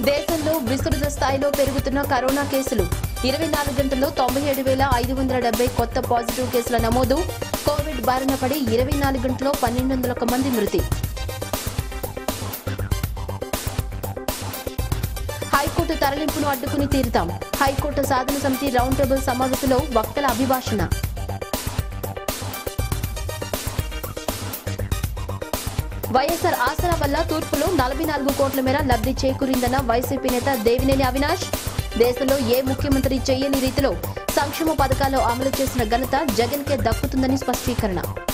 దేశంలో విస్తృత స్థాయిలో పెరుగుతున్న కరోనా కేసులు ఇరవై నాలుగు గంటల్లో తొంభై ఏడు వేల ఐదు వందల డెబ్బై కొత్త పాజిటివ్ కేసుల నమోదు కోవిడ్ బారిన పడి ఇరవై నాలుగు గంటల్లో పన్నెండు వందల ఒక మంది మృతి హైకోర్టు తరలింపును అడ్డుకుని తీరుతాం హైకోర్టు సాధన సమితి రౌండ్ టేబుల్ సమావేశంలో వక్తల అభిభాషణ వైఎస్ఆర్ ఆసరా వల్ల తూర్పులో నలభై నాలుగు కోట్ల మేర లబ్ధి చేకూరిందన్న వైసీపీ నేత దేవినేని అవినాష్ దేశంలో ఏ ముఖ్యమంత్రి చేయని రీతిలో సంక్షేమ పథకాలు అమలు చేసిన ఘనత జగన్ కే దక్కుతుందని స్పష్టీకరణ